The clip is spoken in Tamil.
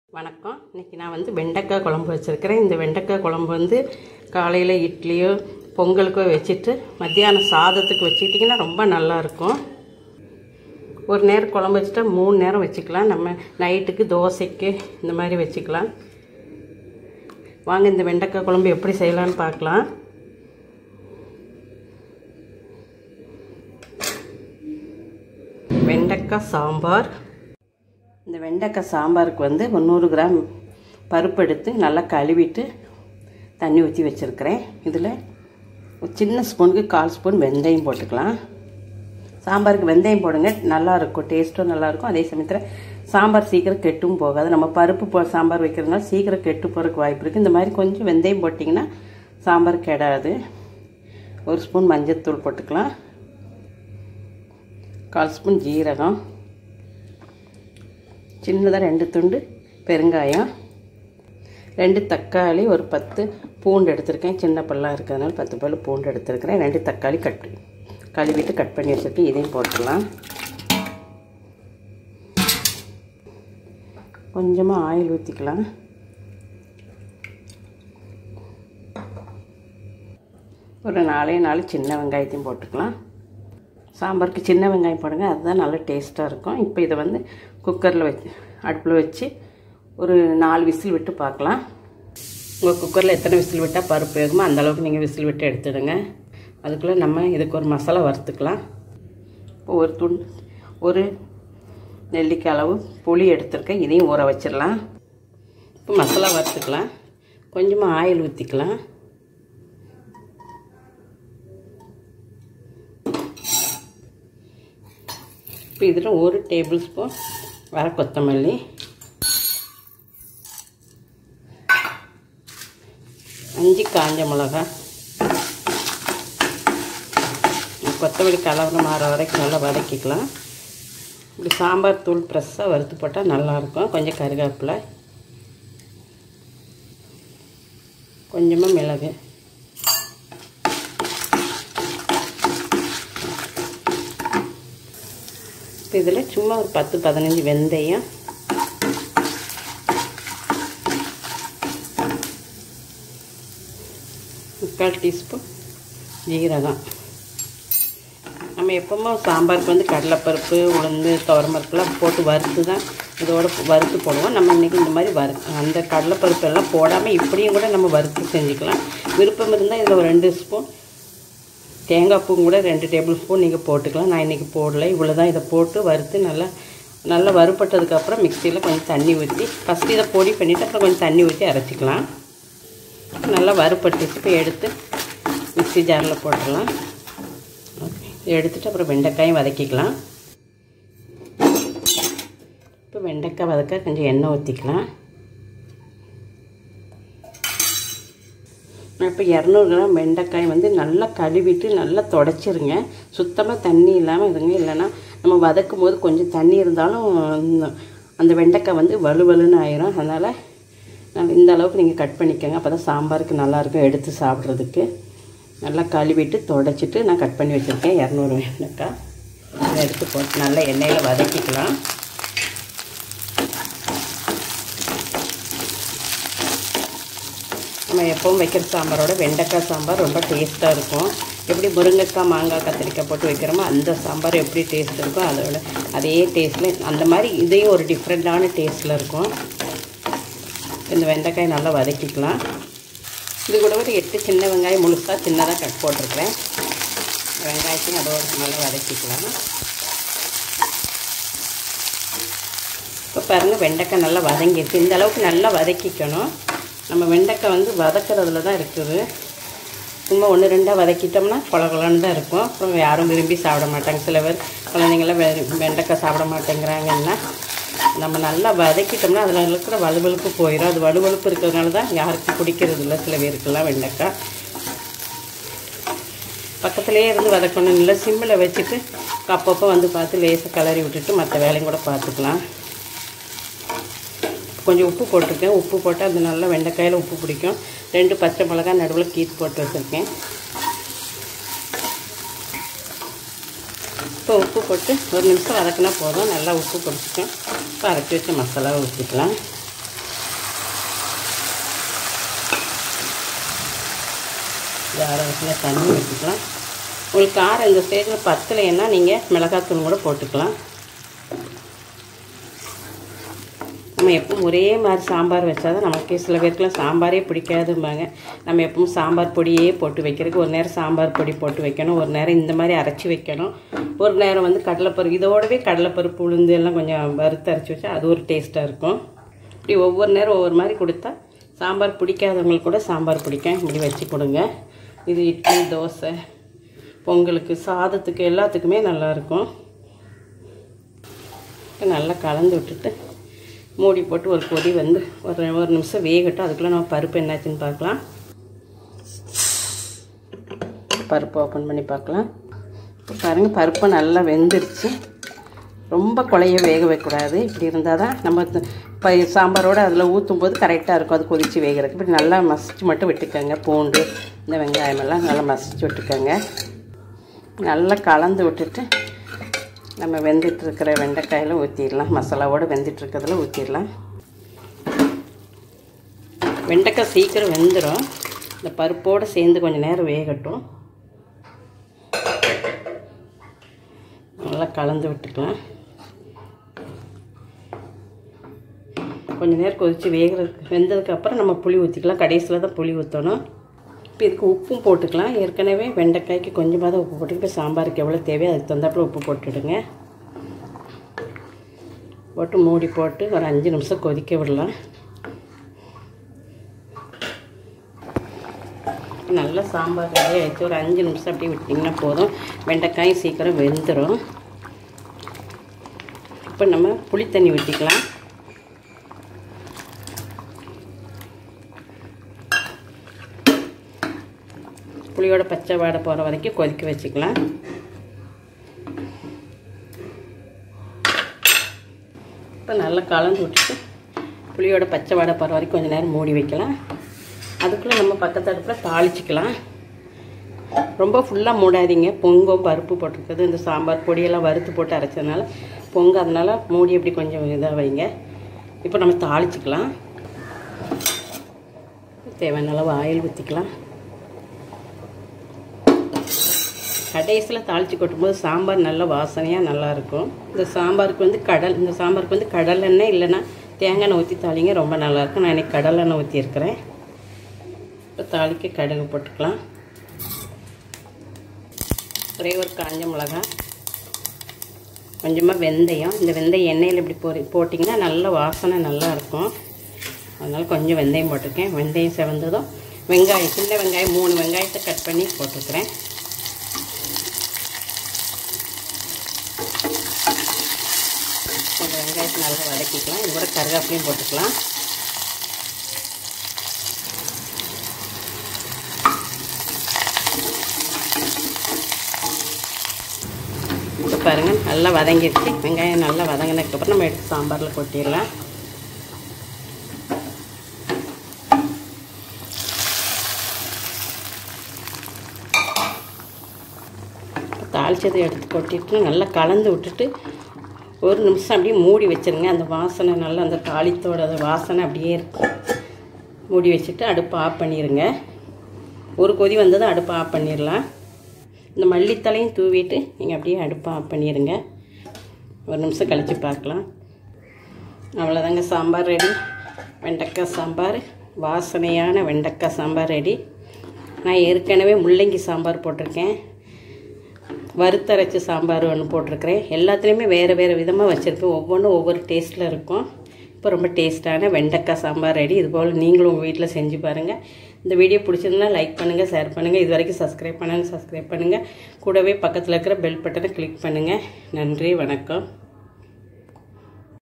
வணக்கம் இன்றைக்கி நான் வந்து வெண்டைக்காய் குழம்பு வச்சுருக்கிறேன் இந்த வெண்டைக்காய் குழம்பு வந்து காலையில் இட்லியோ பொங்கலுக்கோ வச்சுட்டு மத்தியானம் சாதத்துக்கு வச்சுக்கிட்டிங்கன்னா ரொம்ப நல்லாயிருக்கும் ஒரு நேரம் குழம்பு வச்சுட்டா மூணு நேரம் வச்சுக்கலாம் நம்ம நைட்டுக்கு தோசைக்கு இந்த மாதிரி வச்சுக்கலாம் வாங்க இந்த வெண்டைக்காய் குழம்பு எப்படி செய்யலான்னு பார்க்கலாம் வெண்டைக்காய் சாம்பார் இந்த வெண்டைக்காய் சாம்பாருக்கு வந்து ஒரு நூறு கிராம் பருப்பு எடுத்து நல்லா கழுவிட்டு தண்ணி ஊற்றி வச்சுருக்கிறேன் இதில் ஒரு சின்ன ஸ்பூனுக்கு கால் ஸ்பூன் வெந்தயம் போட்டுக்கலாம் சாம்பாருக்கு வெந்தயம் போடுங்க நல்லாயிருக்கும் டேஸ்ட்டும் நல்லாயிருக்கும் அதே சமயத்தில் சாம்பார் சீக்கிரம் கெட்டும் போகாது நம்ம பருப்பு போ சாம்பார் வைக்கிறதுனால சீக்கிரம் கெட்டு போகிறதுக்கு வாய்ப்பு இருக்குது இந்த மாதிரி கொஞ்சம் வெந்தயம் போட்டிங்கன்னா சாம்பார் கெடாது ஒரு ஸ்பூன் மஞ்சள்தூள் போட்டுக்கலாம் கால் ஸ்பூன் ஜீரகம் சின்னதாக ரெண்டு துண்டு பெருங்காயம் ரெண்டு தக்காளி ஒரு பத்து பூண்டு எடுத்திருக்கேன் சின்ன பல்லாக இருக்கிறதுனால பத்து பல் பூண்டு எடுத்திருக்கிறேன் ரெண்டு தக்காளி கட் கழுவிட்டு கட் பண்ணி வச்சுருக்கேன் இதையும் போட்டுடலாம் கொஞ்சமாக ஆயில் ஊற்றிக்கலாம் ஒரு நாலே நாலு சின்ன வெங்காயத்தையும் போட்டுக்கலாம் சாம்பாருக்கு சின்ன வெங்காயம் போடுங்க அதுதான் நல்லா டேஸ்ட்டாக இருக்கும் இப்போ இதை வந்து குக்கரில் வச்சு அடுப்பில் வச்சு ஒரு நாலு விசில் விட்டு பார்க்கலாம் உங்கள் குக்கரில் எத்தனை விசில் விட்டால் பருப்பு வேகுமோ அந்தளவுக்கு நீங்கள் விசில் விட்டு எடுத்துடுங்க அதுக்குள்ளே நம்ம இதுக்கு ஒரு மசாலா வறுத்துக்கலாம் இப்போ ஒரு துண் ஒரு நெல்லிக்காய் அளவு புளி எடுத்துருக்கேன் இதையும் ஊற வச்சிடலாம் இப்போ மசாலா வறுத்துக்கலாம் கொஞ்சமாக ஆயில் ஊற்றிக்கலாம் இப்போ இதில் ஒரு டேபிள் ஸ்பூன் வர கொத்தமல்லி அஞ்சு காஞ்ச மிளகா கொத்தமல்லி கலவரம் மாற வரைக்கும் நல்லா வதக்கிக்கலாம் இப்படி சாம்பார் தூள் ஃப்ரெஷ்ஷாக வறுத்து போட்டால் நல்லாயிருக்கும் கொஞ்சம் கருவேப்பிலை கொஞ்சமாக மிளகு இப்போ இதில் சும்மா ஒரு பத்து பதினஞ்சு வெந்தயம் முக்கால் டீஸ்பூன் ஜீரகம் நம்ம எப்போவுமே சாம்பாருக்கு வந்து கடலைப்பருப்பு உளுந்து துவரம்பருப்புலாம் போட்டு வறுத்து தான் இதோட வறுத்து போடுவோம் நம்ம இன்றைக்கி இந்த மாதிரி வறு அந்த கடலைப்பருப்பு எல்லாம் போடாமல் இப்படியும் கூட நம்ம வறுத்து செஞ்சுக்கலாம் விருப்பம் இருந்தால் இதில் ஒரு ரெண்டு ஸ்பூன் தேங்காய் பூ கூட ரெண்டு டேபிள் ஸ்பூன் நீங்கள் போட்டுக்கலாம் நான் இன்றைக்கி போடலை இவ்வளோ தான் இதை போட்டு வறுத்து நல்லா நல்லா வறுப்பட்டதுக்கப்புறம் மிக்சியில் கொஞ்சம் தண்ணி ஊற்றி ஃபஸ்ட்டு இதை பொடி பண்ணிவிட்டு அப்புறம் கொஞ்சம் தண்ணி ஊற்றி அரைச்சிக்கலாம் நல்லா வறுப்பட்டுச்சு இப்போ எடுத்து மிக்சி ஜாரில் போட்டுடலாம் ஓகே எடுத்துகிட்டு அப்புறம் வெண்டைக்காயும் வதக்கிக்கலாம் இப்போ வெண்டைக்காய் வதக்க கொஞ்சம் எண்ணெய் ஊற்றிக்கலாம் இப்போ இரநூறு கிராம் வெண்டைக்காய் வந்து நல்லா கழுவிட்டு நல்லா தொடச்சிருங்க சுத்தமாக தண்ணி இல்லாமல் இருங்க இல்லைன்னா நம்ம வதக்கும் போது கொஞ்சம் தண்ணி இருந்தாலும் அந்த வெண்டைக்காய் வந்து வலுவலுன்னு ஆயிரும் அதனால் இந்த அளவுக்கு நீங்கள் கட் பண்ணிக்கோங்க அப்போ தான் சாம்பாருக்கு நல்லாயிருக்கும் எடுத்து சாப்பிட்றதுக்கு நல்லா கழுவிட்டு தொடச்சிட்டு நான் கட் பண்ணி வச்சுருக்கேன் இரநூறு வெண்டைக்காய் அதை எடுத்து போட்டு நல்லா எண்ணெயில் வதக்கிக்கலாம் நம்ம எப்பவும் வைக்கிற சாம்பாரோட வெண்டைக்காய் சாம்பார் ரொம்ப டேஸ்ட்டாக இருக்கும் எப்படி முருங்கைக்காய் மாங்காய் கத்திரிக்காய் போட்டு வைக்கிறோமோ அந்த சாம்பார் எப்படி டேஸ்ட் இருக்கோ அதோட அதே டேஸ்ட்டில் அந்த மாதிரி இதையும் ஒரு டிஃப்ரெண்ட்டான டேஸ்ட்டில் இருக்கும் இந்த வெண்டைக்காய் நல்லா வதக்கிக்கலாம் இது கூட ஒரு எட்டு சின்ன வெங்காயம் முழுசாக சின்னதாக கட் போட்டிருக்கிறேன் வெங்காயத்தையும் அதோட நல்லா வதக்கிக்கலாம் இப்போ பாருங்கள் வெண்டைக்காய் நல்லா வதங்கிடுச்சு இந்த அளவுக்கு நல்லா வதக்கிக்கணும் நம்ம வெண்டைக்காய் வந்து வதக்கிறதுல தான் இருக்குது சும்மா ஒன்று ரெண்டாக வதக்கிட்டோம்னா குழகுலன்னு தான் இருக்கும் அப்புறம் யாரும் விரும்பி சாப்பிட மாட்டாங்க சில பேர் குழந்தைங்களாம் வெ வெண்டைக்காய் சாப்பிட மாட்டேங்கிறாங்கன்னா நம்ம நல்லா வதக்கிட்டோம்னா அதில் இருக்கிற வலுவலுப்பு போயிடும் அது வலுவலுப்பு இருக்கிறதுனால தான் யாருக்கும் பிடிக்கிறது இல்லை சில பேருக்கெல்லாம் வெண்டைக்காய் பக்கத்துலேயே இருந்து வதக்கணும் இல்லை சிம்மில் வச்சுட்டு அப்பப்போ வந்து பார்த்து லேசாக கிளறி விட்டுட்டு மற்ற வேலையும் கூட பார்த்துக்கலாம் கொஞ்சம் உப்பு போட்டிருக்கேன் உப்பு போட்டு அது நல்லா வெண்டைக்காயில் உப்பு பிடிக்கும் ரெண்டு பச்சை மிளகா நடுவில் கீத்து போட்டு வச்சுருக்கேன் இப்போ உப்பு போட்டு ஒரு நிமிஷம் வதக்கினா போதும் நல்லா உப்பு பிடிச்சிக்கும் இப்போ அரைச்சி வச்ச மசாலாவை ஊற்றிக்கலாம் அரை வயசில் தண்ணி ஊற்றிக்கலாம் உங்களுக்கு காரம் இந்த ஸ்டேஜில் பத்தலைன்னா நீங்கள் மிளகாத்தூள் கூட போட்டுக்கலாம் நம்ம எப்பவும் ஒரே மாதிரி சாம்பார் வச்சா தான் நமக்கு சில பேருக்குலாம் சாம்பாரே பிடிக்காதும்பாங்க நம்ம எப்பவும் சாம்பார் பொடியே போட்டு வைக்கிறதுக்கு ஒரு நேரம் சாம்பார் பொடி போட்டு வைக்கணும் ஒரு நேரம் இந்த மாதிரி அரைச்சி வைக்கணும் ஒரு நேரம் வந்து கடலைப்பருப்பு இதோடவே கடலைப்பருப்பு உளுந்து எல்லாம் கொஞ்சம் வறுத்து அரைச்சி வச்சா அது ஒரு டேஸ்ட்டாக இருக்கும் இப்படி ஒவ்வொரு நேரம் ஒவ்வொரு மாதிரி கொடுத்தா சாம்பார் பிடிக்காதவங்களுக்கு கூட சாம்பார் பிடிக்கும் இப்படி வச்சு கொடுங்க இது இட்லி தோசை பொங்கலுக்கு சாதத்துக்கு எல்லாத்துக்குமே நல்லாயிருக்கும் நல்லா கலந்து விட்டுட்டு மூடி போட்டு ஒரு கொதி வந்து ஒரு ஒரு நிமிஷம் வேகட்டும் அதுக்குள்ளே நம்ம பருப்பு என்னாச்சுன்னு பார்க்கலாம் பருப்பு ஓப்பன் பண்ணி பார்க்கலாம் இப்போ பாருங்கள் பருப்பு நல்லா வெந்துருச்சு ரொம்ப குழைய வேக வைக்கக்கூடாது இப்படி இருந்தால் தான் நம்ம இப்போ சாம்பாரோடு அதில் ஊற்றும் போது கரெக்டாக இருக்கும் அது கொதித்து வேகிறதுக்கு இப்படி நல்லா மசிச்சு மட்டும் விட்டுக்கோங்க பூண்டு இந்த வெங்காயமெல்லாம் நல்லா மசிச்சு விட்டுக்கோங்க நல்லா கலந்து விட்டுட்டு நம்ம வெந்துட்டுருக்கிற வெண்டைக்காயில் ஊற்றிடலாம் மசாலாவோடு வெந்துட்டுருக்கிறதுல ஊற்றிடலாம் வெண்டைக்காய் சீக்கிரம் வெந்துடும் இந்த பருப்போடு சேர்ந்து கொஞ்சம் நேரம் வேகட்டும் நல்லா கலந்து விட்டுக்கலாம் கொஞ்சம் நேரம் கொதித்து வேகிறதுக்கு வெந்ததுக்கப்புறம் நம்ம புளி ஊற்றிக்கலாம் கடைசியில் தான் புளி ஊற்றணும் இப்போ இதுக்கு உப்பும் போட்டுக்கலாம் ஏற்கனவே வெண்டைக்காய்க்கு கொஞ்சமாக தான் உப்பு போட்டுக்கிட்டு சாம்பாருக்கு எவ்வளோ தேவையோ அதுக்கு தந்தாப்பில் உப்பு போட்டுடுங்க போட்டு மூடி போட்டு ஒரு அஞ்சு நிமிஷம் கொதிக்க விடலாம் நல்லா சாம்பார் ரெடி ஆகிடுச்சு ஒரு அஞ்சு நிமிஷம் அப்படியே விட்டிங்கன்னா போதும் வெண்டைக்காயும் சீக்கிரம் வெந்துடும் இப்போ நம்ம புளி தண்ணி ஊற்றிக்கலாம் புளியோட பச்சை வாடை போகிற வரைக்கும் கொதிக்க வச்சுக்கலாம் இப்போ நல்லா கலந்து விட்டுட்டு புளியோட பச்சை வாடை போகிற வரைக்கும் கொஞ்சம் நேரம் மூடி வைக்கலாம் அதுக்குள்ளே நம்ம பக்கத்து அடுப்பில் தாளிச்சிக்கலாம் ரொம்ப ஃபுல்லாக மூடாதீங்க பொங்கும் பருப்பு போட்டிருக்குது இந்த சாம்பார் பொடியெல்லாம் வறுத்து போட்டு அரைச்சதுனால பொங்க அதனால மூடி அப்படி கொஞ்சம் இதாக வைங்க இப்போ நம்ம தாளிச்சிக்கலாம் தேவையான அளவு ஆயில் ஊற்றிக்கலாம் கடைசியில் தாளித்து கொட்டும்போது சாம்பார் நல்ல வாசனையாக நல்லாயிருக்கும் இந்த சாம்பாருக்கு வந்து கடல் இந்த சாம்பாருக்கு வந்து கடல் எண்ணெய் இல்லைன்னா தேங்காய் எண்ணெய் ஊற்றி தாளிங்க ரொம்ப நல்லாயிருக்கும் நான் இன்றைக்கி கடல் எண்ணெய் ஊற்றிருக்கிறேன் இப்போ தாளிக்க கடுகு போட்டுக்கலாம் ஒரே ஒரு காஞ்ச மிளகாய் கொஞ்சமாக வெந்தயம் இந்த வெந்தயம் எண்ணெயில் இப்படி போ போட்டிங்கன்னா நல்ல வாசனை நல்லா இருக்கும் அதனால் கொஞ்சம் வெந்தயம் போட்டிருக்கேன் வெந்தயம் செவந்ததும் வெங்காயம் சின்ன வெங்காயம் மூணு வெங்காயத்தை கட் பண்ணி போட்டுக்கிறேன் கொஞ்சம் வெங்காயத்தை நல்லா வதக்கிக்கலாம் இது கூட கருவேப்பிலையும் போட்டுக்கலாம் இப்போ பாருங்கள் நல்லா வதங்கிடுச்சு வெங்காயம் நல்லா வதங்கினதுக்கப்புறம் நம்ம எடுத்து சாம்பாரில் கொட்டிடலாம் தாளிச்சதை எடுத்து கொட்டிட்டு நல்லா கலந்து விட்டுட்டு ஒரு நிமிஷம் அப்படியே மூடி வச்சுருங்க அந்த வாசனை நல்லா அந்த தாளித்தோட அந்த வாசனை அப்படியே இருக்கும் மூடி வச்சுட்டு அடுப்பு ஆஃப் பண்ணிடுங்க ஒரு கொதி வந்ததும் அடுப்பு ஆஃப் பண்ணிடலாம் இந்த மல்லித்தலையும் தூவிட்டு நீங்கள் அப்படியே அடுப்பை ஆஃப் பண்ணிடுங்க ஒரு நிமிஷம் கழித்து பார்க்கலாம் அவ்வளோதாங்க சாம்பார் ரெடி வெண்டைக்காய் சாம்பார் வாசனையான வெண்டைக்காய் சாம்பார் ரெடி நான் ஏற்கனவே முள்ளங்கி சாம்பார் போட்டிருக்கேன் வறுத்தரைச்ச சாம்பார் ஒன்று போட்டிருக்கிறேன் எல்லாத்துலேயுமே வேறு வேறு விதமாக வச்சுருப்பேன் ஒவ்வொன்றும் ஒவ்வொரு டேஸ்ட்டில் இருக்கும் இப்போ ரொம்ப டேஸ்ட்டான வெண்டைக்காய் சாம்பார் ரெடி இதுபோல் நீங்களும் உங்கள் வீட்டில் செஞ்சு பாருங்கள் இந்த வீடியோ பிடிச்சிருந்தா லைக் பண்ணுங்கள் ஷேர் பண்ணுங்கள் இது வரைக்கும் சப்ஸ்கிரைப் பண்ணாங்க சப்ஸ்கிரைப் பண்ணுங்கள் கூடவே பக்கத்தில் இருக்கிற பெல் பட்டனை கிளிக் பண்ணுங்கள் நன்றி வணக்கம்